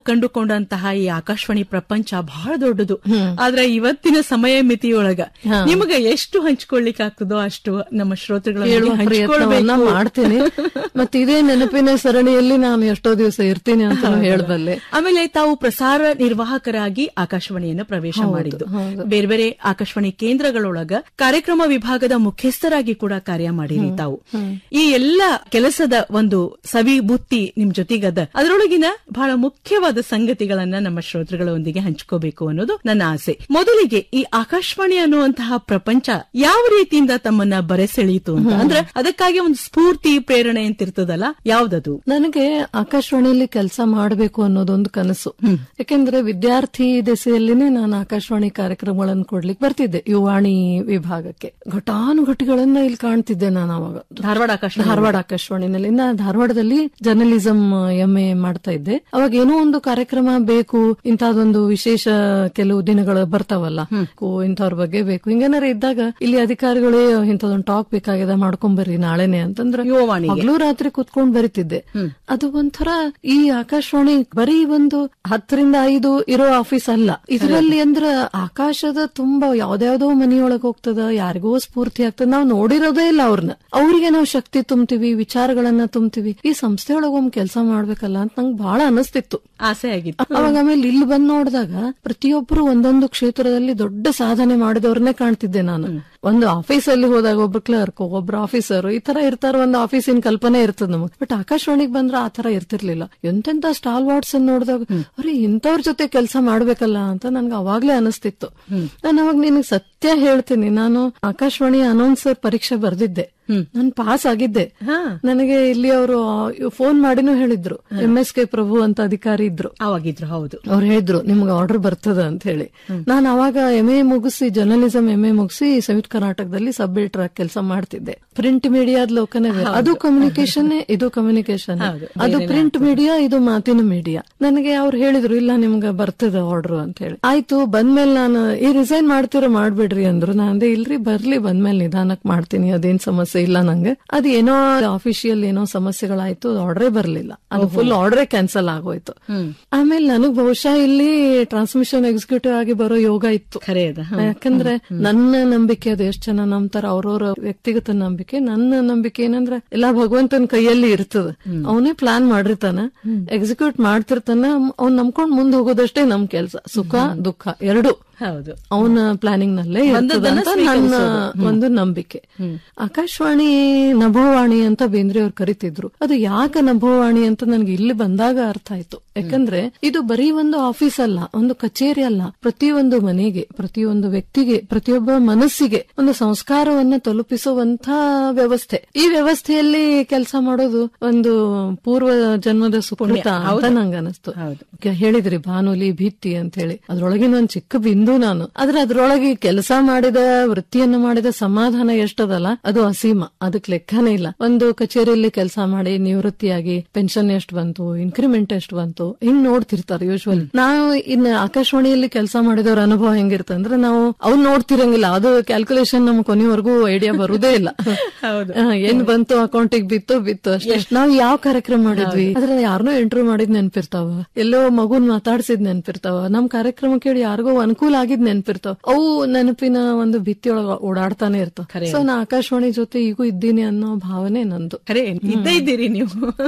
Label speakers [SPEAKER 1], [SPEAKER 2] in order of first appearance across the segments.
[SPEAKER 1] ಕಂಡುಕೊಂಡಂತಹ ಈ ಆಕಾಶವಾಣಿ ಪ್ರಪಂಚ ಬಹಳ ದೊಡ್ಡದು ಆದ್ರೆ ಇವತ್ತಿನ ಸಮಯ ಮಿತಿಯೊಳಗ ನಿಮಗೆ ಎಷ್ಟು ಹಂಚ್ಕೊಳ್ಲಿಕ್ಕೆ ಆಗ್ತದೋ ಅಷ್ಟು ನಮ್ಮ ಶ್ರೋತೃಗಳಿಗೆ
[SPEAKER 2] ಹೇಳುವ ಪ್ರಯತ್ನವನ್ನ
[SPEAKER 1] ಹಂಚ್ಕೊಳ್ಬೇಕು
[SPEAKER 2] ಮಾಡ್ತೀನಿ ಮತ್ತೆ ಇದೇ ನೆನಪಿನ ಸರಣಿಯಲ್ಲಿ ನಾನು ಎಷ್ಟೋ ದಿವಸ ಇರ್ತೀನಿ ಅಂತ ಹೇಳಬಲ್ಲೆ
[SPEAKER 1] ಆಮೇಲೆ ತಾವು ಪ್ರಸಾರ ನಿರ್ವಾಹಕರಾಗಿ ಆಕಾಶವಾಣಿಯನ್ನು ಪ್ರವೇಶ ಮಾಡಿದ್ದು ಬೇರೆ ಬೇರೆ ಆಕಾಶವಾಣಿ ಕೇಂದ್ರಗಳೊಳಗ ಕಾರ್ಯಕ್ರಮ ವಿಭಾಗದ ಮುಖ್ಯಸ್ಥರಾಗಿ ಕೂಡ ಕಾರ್ಯ ಮಾಡಿರಿ ತಾವು ಈ ಎಲ್ಲ ಕೆಲಸದ ಒಂದು ಸವಿ ಬುತ್ತಿ ನಿಮ್ ಜೊತೆಗದ ಅದರೊಳಗಿನ ಬಹಳ ಮುಖ್ಯವಾದ ಸಂಗತಿಗಳನ್ನ ನಮ್ಮ ಶ್ರೋತೃಗಳೊಂದಿಗೆ ಹಂಚ್ಕೋಬೇಕು ಅನ್ನೋದು ನನ್ನ ಆಸೆ ಮೊದಲಿಗೆ ಈ ಆಕಾಶವಾಣಿ ಅನ್ನುವಂತಹ ಪ್ರಪಂಚ ಯಾವ ರೀತಿಯಿಂದ ತಮ್ಮನ್ನ ಬರೆಸೆಳೀತು ಅಂತ ಅಂದ್ರೆ ಅದಕ್ಕಾಗಿ ಒಂದು ಸ್ಫೂರ್ತಿ ಪ್ರೇರಣೆ ಅಂತಿರ್ತದಲ್ಲ ಯಾವ್ದದು
[SPEAKER 2] ನನಗೆ ಆಕಾಶವಾಣಿಯಲ್ಲಿ ಕೆಲಸ ಮಾಡಬೇಕು ಅನ್ನೋದೊಂದು ಕನಸು ಯಾಕೆಂದ್ರೆ ವಿದ್ಯಾರ್ಥಿ ದೆಸೆಯಲ್ಲಿನೇ ನಾನು ಆಕಾಶವಾಣಿ ಕಾರ್ಯಕ್ರಮಗಳನ್ನು ಕೊಡ್ಲಿಕ್ಕೆ ಬರ್ತಿದ್ದೆ ಯುವಾಣಿ ವಿಭಾಗಕ್ಕೆ ಘಟಾನುಘಟಿಗಳನ್ನ ಇಲ್ಲಿ ಕಾಣ್ತಿದ್ದೆ ನಾನು ಅವಾಗ
[SPEAKER 1] ಧಾರವಾಡ ಆಕಾಶವಾಣಿ
[SPEAKER 2] ಧಾರವಾಡ ಆಕಾಶವಾಣಿನಲ್ಲಿ ನಾ ಧಾರವಾಡದಲ್ಲಿ ಜರ್ನಲಿಸಂ ಎಂ ಎ ಮಾಡ್ತಾ ಇದ್ದೆ ಅವಾಗ ಏನೋ ಒಂದು ಕಾರ್ಯಕ್ರಮ ಬೇಕು ಇಂತಹದೊಂದು ವಿಶೇಷ ಕೆಲವು ದಿನಗಳು ಬರ್ತಾವಲ್ಲ ಕೋ ಇಂಥವ್ರ ಬಗ್ಗೆ ಬೇಕು ಹಿಂಗೇನಾರ ಇದ್ದಾಗ ಇಲ್ಲಿ ಅಧಿಕಾರಿಗಳೇ ಇಂಥದೊಂದು ಟಾಕ್ ಬೇಕಾಗಿದೆ ಮಾಡ್ಕೊಂಬರ್ರಿ ನಾಳೆನೆ ಅಂತಂದ್ರೆ
[SPEAKER 1] ಯುವವಾಣಿಗೆ.
[SPEAKER 2] ಹಗಲು ರಾತ್ರಿ ಕುತ್ಕೊಂಡ್ ಬರಿತಿದ್ದೆ ಅದು ಒಂಥರ ಈ ಆಕಾಶವಾಣಿ ಬರೀ ಒಂದು ಹತ್ತರಿಂದ ಐದು ಇರೋ ಆಫೀಸ್ ಅಲ್ಲ ಇದರಲ್ಲಿ ಅಂದ್ರ ಆಕಾಶದ ತುಂಬಾ ಯಾವ್ದ್ಯಾವ್ದೋ ಮನಿಯೊಳಗ್ ಹೋಗ್ತದ ಯಾರಿಗೋ ಸ್ಫೂರ್ತಿ ಆಗ್ತದ ನಾವು ನೋಡಿರೋದೇ ಇಲ್ಲ ಅವ್ರನ್ನ ಅವ್ರಿಗೆ ನಾವು ಶಕ್ತಿ ತುಂಬ್ತೀವಿ ವಿಚಾರಗಳನ್ನ ತುಂಬ್ತೀವಿ ಈ ಸಂಸ್ಥೆಯೊಳಗ ಒಮ್ಮೆ ಕೆಲಸ ಮಾಡ್ಬೇಕಲ್ಲ ಅಂತ ನಂಗೆ ಬಹಳ ಅನಿಸ್ತಿತ್ತು
[SPEAKER 1] ಆಸೆ ಆಗಿತ್ತು
[SPEAKER 2] ಅವಾಗ ಆಮೇಲೆ ಇಲ್ಲಿ ಬಂದ್ ನೋಡಿದಾಗ ಪ್ರತಿಯೊಬ್ಬರು ಒಂದೊಂದು ಕ್ಷೇತ್ರದಲ್ಲಿ ದೊಡ್ಡ ಸಾಧನೆ ಮಾಡಿದವ್ರನ್ನೇ ಕಾಣ್ತಿದ್ದೆ ನಾನು ಒಂದು ಆಫೀಸ್ ಅಲ್ಲಿ ಹೋದಾಗ ಒಬ್ರು ಕ್ಲರ್ಕ್ ಒಬ್ರು ಆಫೀಸರ್ ಈ ತರ ಇರ್ತಾರ ಒಂದು ಆಫೀಸಿನ ಕಲ್ಪನೆ ಇರ್ತದ ನಮಗೆ ಬಟ್ ಆಕಾಶವಾಣಿಗೆ ಬಂದ್ರೆ ಆ ತರ ಇರ್ತಿರ್ಲಿಲ್ಲ ಎಂತೆಂತ ಸ್ಟಾಲ್ ವಾರ್ಡ್ಸ್ ನೋಡಿದಾಗ ಅರೆ ಇಂಥವ್ರ ಜೊತೆ ಕೆಲಸ ಮಾಡ್ಬೇಕಲ್ಲ ಅಂತ ನನ್ಗೆ ಅವಾಗ್ಲೇ ಅನಿಸ್ತಿತ್ತು ನಾನು ಅವಾಗ ನಿನಗೆ ಸತ್ಯ ಹೇಳ್ತೀನಿ ನಾನು ಆಕಾಶವಾಣಿ ಅನೌನ್ಸರ್ ಪರೀಕ್ಷೆ ಬರ್ದಿದ್ದೆ ನಾನು ಪಾಸ್ ಆಗಿದ್ದೆ ನನಗೆ ಇಲ್ಲಿ ಅವರು ಫೋನ್ ಮಾಡಿನೂ ಹೇಳಿದ್ರು ಎಂ ಎಸ್ ಕೆ ಪ್ರಭು ಅಂತ ಅಧಿಕಾರಿ ಇದ್ರು
[SPEAKER 1] ಅವಾಗಿದ್ರು ಹೌದು
[SPEAKER 2] ಅವ್ರು ಹೇಳಿದ್ರು ನಿಮ್ಗೆ ಆರ್ಡರ್ ಬರ್ತದ ಅಂತ ಹೇಳಿ ನಾನು ಅವಾಗ ಎಂ ಎ ಮುಗಿಸಿ ಜರ್ನಲಿಸಂ ಎಂ ಎ ಮುಗಿಸಿ ಸಂಯುಕ್ತ ಕರ್ನಾಟಕದಲ್ಲಿ ಸಬ್ ಎಡಿಟರ್ ಆಗಿ ಕೆಲಸ ಮಾಡ್ತಿದ್ದೆ ಪ್ರಿಂಟ್ ಮೀಡಿಯಾದ ಲೋಕನೇ ಬೇರೆ. ಅದು ಕಮ್ಯುನಿಕೇಶನ್ ಇದು ಕಮ್ಯುನಿಕೇಶನ್ ಅದು ಪ್ರಿಂಟ್ ಮೀಡಿಯಾ ಇದು ಮಾತಿನ ಮೀಡಿಯಾ ನನಗೆ ಅವ್ರು ಹೇಳಿದ್ರು ಇಲ್ಲ ನಿಮ್ಗೆ ಬರ್ತದ ಆರ್ಡರ್ ಅಂತ ಹೇಳಿ ಆಯ್ತು ಬಂದ್ಮೇಲೆ ನಾನು ಈ ರಿಸೈನ್ ಮಾಡ್ತಿರೋ ಮಾಡ್ಬಿಡ್ರಿ ಅಂದ್ರು ನಾನು ಅಂದೆ ಇಲ್ರಿ ಬರ್ಲಿ ಬಂದ್ಮೇಲೆ ನಿಧಾನಕ್ ಮಾಡ್ತೀನಿ ಅದೇನ್ ಸಮಸ್ಯೆ ಇಲ್ಲ ನಂಗೆ ಅದು ಏನೋ ಅಫಿಷಿಯಲ್ ಏನೋ ಸಮಸ್ಯೆಗಳಾಯ್ತು ಆರ್ಡರೇ ಬರ್ಲಿಲ್ಲ ಅದು ಫುಲ್ ಆರ್ಡರೇ ಕ್ಯಾನ್ಸಲ್ ಆಗೋಯ್ತು ಆಮೇಲೆ ನನಗ್ ಬಹುಶಃ ಇಲ್ಲಿ ಟ್ರಾನ್ಸ್ಮಿಷನ್ ಎಕ್ಸಿಕ್ಯೂಟಿವ್ ಆಗಿ ಬರೋ ಯೋಗ ಇತ್ತು
[SPEAKER 1] ಖರೆ ಅದ
[SPEAKER 2] ಯಾಕಂದ್ರೆ ನನ್ನ ನಂಬಿಕೆ ಅದು ಎಷ್ಟು ಜನ ನಂಬ್ತಾರ ಅವ್ರವ್ರ ವ್ಯಕ್ತಿಗತ ನಂಬಿಕೆ ನನ್ನ ನಂಬಿಕೆ ಏನಂದ್ರೆ ಎಲ್ಲಾ ಭಗವಂತನ ಕೈಯಲ್ಲಿ ಇರ್ತದ ಅವನೇ ಪ್ಲಾನ್ ಮಾಡಿರ್ತಾನ ಎಕ್ಸಿಕ್ಯೂಟ್ ಮಾಡ್ತಿರ್ತಾನ ಅವ್ನ್ ನಂಬ್ಕೊಂಡ್ ಮುಂದ್ ಹೋಗೋದಷ್ಟೇ ನಮ್ ಕೆಲ್ಸ ಸುಖ ದುಃಖ ಎರಡು
[SPEAKER 1] ಹೌದು
[SPEAKER 2] ಅವನ ಪ್ಲಾನಿಂಗ್ ನಲ್ಲೇ ಇರ್ತದ ಅಂತ ನನ್ನ ಒಂದು ನಂಬಿಕೆ ಆಕಾಶವಾಣಿ ನಭೋವಾಣಿ ಅಂತ ಬೇಂದ್ರೆ ಅವ್ರು ಕರಿತಿದ್ರು ಅದು ಯಾಕೆ ನಭೋವಾಣಿ ಅಂತ ನನ್ಗೆ ಇಲ್ಲಿ ಬಂದಾಗ ಅರ್ಥ ಆಯ್ತು ಯಾಕಂದ್ರೆ ಇದು ಬರೀ ಒಂದು ಆಫೀಸ್ ಅಲ್ಲ ಒಂದು ಕಚೇರಿ ಅಲ್ಲ ಪ್ರತಿಯೊಂದು ಮನೆಗೆ ಪ್ರತಿಯೊಂದು ವ್ಯಕ್ತಿಗೆ ಪ್ರತಿಯೊಬ್ಬ ಮನಸ್ಸಿಗೆ ಒಂದು ಸಂಸ್ಕಾರವನ್ನ ತಲುಪಿಸುವಂತ ವ್ಯವಸ್ಥೆ ಈ ವ್ಯವಸ್ಥೆಯಲ್ಲಿ ಕೆಲಸ ಮಾಡೋದು ಒಂದು ಪೂರ್ವ ಜನ್ಮದ ಸುಕೃತ ಅಂತ ನಂಗೆ ಅನಿಸ್ತು ಈಗ ಹೇಳಿದ್ರಿ ಬಾನುಲಿ ಭಿತ್ತಿ ಅಂತ ಹೇಳಿ ಅದ್ರೊಳಗಿನ ಒಂದ್ ಚಿಕ್ಕ ಬಿಂದು ನಾನು ಆದ್ರೆ ಅದ್ರೊಳಗೆ ಕೆಲಸ ಮಾಡಿದ ವೃತ್ತಿಯನ್ನು ಮಾಡಿದ ಸಮಾಧಾನ ಎಷ್ಟದಲ್ಲ ಅದು ಅಸೀಮ ಅದಕ್ ಲೆಕ್ಕನೇ ಇಲ್ಲ ಒಂದು ಕಚೇರಿಯಲ್ಲಿ ಕೆಲಸ ಮಾಡಿ ನಿವೃತ್ತಿಯಾಗಿ ಪೆನ್ಷನ್ ಎಷ್ಟು ಬಂತು ಇನ್ಕ್ರಿಮೆಂಟ್ ಎಷ್ಟು ಬಂತು ಹಿಂಗ್ ನೋಡ್ತಿರ್ತಾರೆ ಯೂಶುವಲಿ ನಾವು ಇನ್ನ ಆಕಾಶವಾಣಿಯಲ್ಲಿ ಕೆಲಸ ಮಾಡಿದವ್ರ ಅನುಭವ ಹೆಂಗಿರುತ್ತೆ ಅಂದ್ರೆ ನಾವು ಅವ್ನ್ ನೋಡ್ತಿರಂಗಿಲ್ಲ ಅದು ಕ್ಯಾಲ್ಕುಲೇಷನ್ ನಮ್ ಕೊನೆವರೆಗೂ ಐಡಿಯಾ ಬರುದೇ ಇಲ್ಲ
[SPEAKER 1] ಹೌದು.
[SPEAKER 2] ಆ, ಏನ್ ಬಂತು ಅಕೌಂಟಿಗೆ ಬಿತ್ತು ಬಿತ್ತು ಅಷ್ಟೇ ನಾವ್ ಯಾವ ಕಾರ್ಯಕ್ರಮ ಮಾಡಿದ್ವಿ ಅದ್ರ ಯಾರನ್ನೋ ಇಂಟರ್ವ್ಯೂ ಮಾಡಿದ್ ನೆನ್ಪಿರ್ತಾವ ಎಲ್ಲೋ ಮಗುನ್ ಮಾತಾಡ್ಸಿದ್ ನೆನ್ಪಿರ್ತಾವ ನಮ್ ಕಾರ್ಯಕ್ರಮ ಕೇಳಿ ಯಾರಿಗೋ ಅನುಕೂಲ ಆಗಿದ್ ನೆನ್ಪಿರ್ತಾವ ಅವು ನೆನಪಿನ ಒಂದು ಭಿತ್ತಿಯೊಳಗ ಓಡಾಡ್ತಾನೆ ಇರ್ತಾವ ಸೊ ನಾ ಆಕಾಶವಾಣಿ ಜೊತೆ ಈಗೂ ಇದ್ದೀನಿ ಅನ್ನೋ ಭಾವನೆ ನಂದು
[SPEAKER 1] ಖರೆ ಇದ್ದೇ ಇದ್ದೀರಿ ನೀವು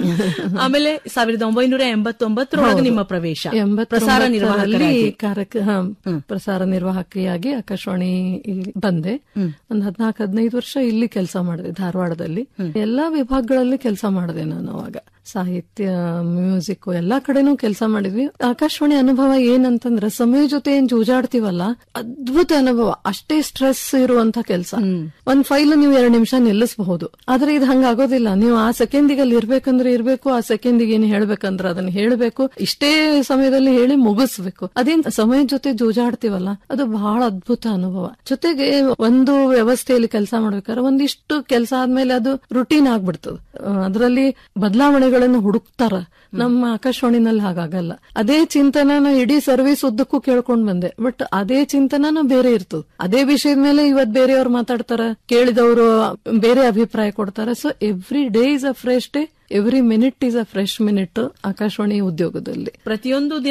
[SPEAKER 1] ಆಮೇಲೆ ಸಾವಿರದ ಒಂಬೈನೂರ ಎಂಬತ್ತೊಂಬತ್ತರೊಳಗೆ ನಿಮ್ಮ ಪ್ರವೇಶ ಪ್ರಸಾರ
[SPEAKER 2] ಎಂಬತ್ತೊಂಬತ್ತರಲ್ಲಿ
[SPEAKER 1] ನಿರ್ವಾಹಕರಾಗಿ
[SPEAKER 2] ಕಾರ್ಯಕ್ರ ಹಾ, ಪ್ರಸಾರ ನಿರ್ವಾಹಕಿಯಾಗಿ ಆಕಾಶವಾಣಿ ಇಲ್ಲಿ ಬಂದೆ ಒಂದ್ ಹದ್ನಾಲ್ಕು ಹದಿನೈದು ವರ್ಷ ಇಲ್ಲಿ ಕೆಲಸ ಮಾಡಿದೆ ಧಾರವಾಡದಲ್ಲಿ ಎಲ್ಲಾ ವಿಭಾಗಗಳಲ್ಲಿ ಕೆಲಸ ಮಾಡಿದೆ ನಾನು ಅವಾಗ ಸಾಹಿತ್ಯ ಮ್ಯೂಸಿಕ್ ಎಲ್ಲಾ ಕಡೆನೂ ಕೆಲಸ ಮಾಡಿದ್ವಿ ಆಕಾಶವಾಣಿ ಅನುಭವ ಏನಂತಂದ್ರೆ ಸಮಯ ಜೊತೆ ಏನ್ ಜೂಜಾಡ್ತೀವಲ್ಲ ಅದ್ಭುತ ಅನುಭವ ಅಷ್ಟೇ ಸ್ಟ್ರೆಸ್ ಇರುವಂತ ಕೆಲಸ ಒಂದ್ ಫೈಲ್ ನೀವು ಎರಡ್ ನಿಮಿಷ ನಿಲ್ಲಿಸಬಹುದು ಆದ್ರೆ ಇದು ಹಂಗಾಗೋದಿಲ್ಲ ನೀವು ಆ ಸೆಕೆಂಡಿಗೆ ಅಲ್ಲಿ ಇರ್ಬೇಕಂದ್ರೆ ಇರ್ಬೇಕು ಆ ಸೆಕೆಂಡಿಗೆ ಏನ್ ಹೇಳ್ಬೇಕಂದ್ರೆ ಅದನ್ನ ಹೇಳ್ಬೇಕು ಇಷ್ಟೇ ಸಮಯದಲ್ಲಿ ಹೇಳಿ ಮುಗಿಸ್ಬೇಕು ಅದೇನ್ ಸಮಯದ ಜೊತೆ ಜೂಜಾಡ್ತೀವಲ್ಲ ಅದು ಬಹಳ ಅದ್ಭುತ ಅನುಭವ ಜೊತೆಗೆ ಒಂದು ವ್ಯವಸ್ಥೆಯಲ್ಲಿ ಕೆಲಸ ಮಾಡ್ಬೇಕಾದ್ರೆ ಒಂದಿಷ್ಟು ಕೆಲಸ ಆದ್ಮೇಲೆ ಅದು ರುಟೀನ್ ಆಗ್ಬಿಡ್ತದೆ ಅದರಲ್ಲಿ ಬದಲಾವಣೆಗಳು ವಿಷಯಗಳನ್ನು ಹುಡುಕ್ತಾರ ನಮ್ಮ ಆಕಾಶವಾಣಿನಲ್ಲಿ ಹಾಗಾಗಲ್ಲ ಅದೇ ಚಿಂತನ ಇಡೀ ಸರ್ವಿಸ್ ಉದ್ದಕ್ಕೂ ಕೇಳ್ಕೊಂಡ್ ಬಂದೆ ಬಟ್ ಅದೇ ಚಿಂತನ ಬೇರೆ ಇರ್ತದೆ ಅದೇ ವಿಷಯದ ಮೇಲೆ ಇವತ್ ಬೇರೆಯವ್ರು ಮಾತಾಡ್ತಾರ ಕೇಳಿದವರು ಬೇರೆ ಅಭಿಪ್ರಾಯ ಕೊಡ್ತಾರೆ so every day is a fresh day every minute is a fresh minute Akashvani ಉದ್ಯೋಗದಲ್ಲಿ
[SPEAKER 1] ಪ್ರತಿಯೊಂದು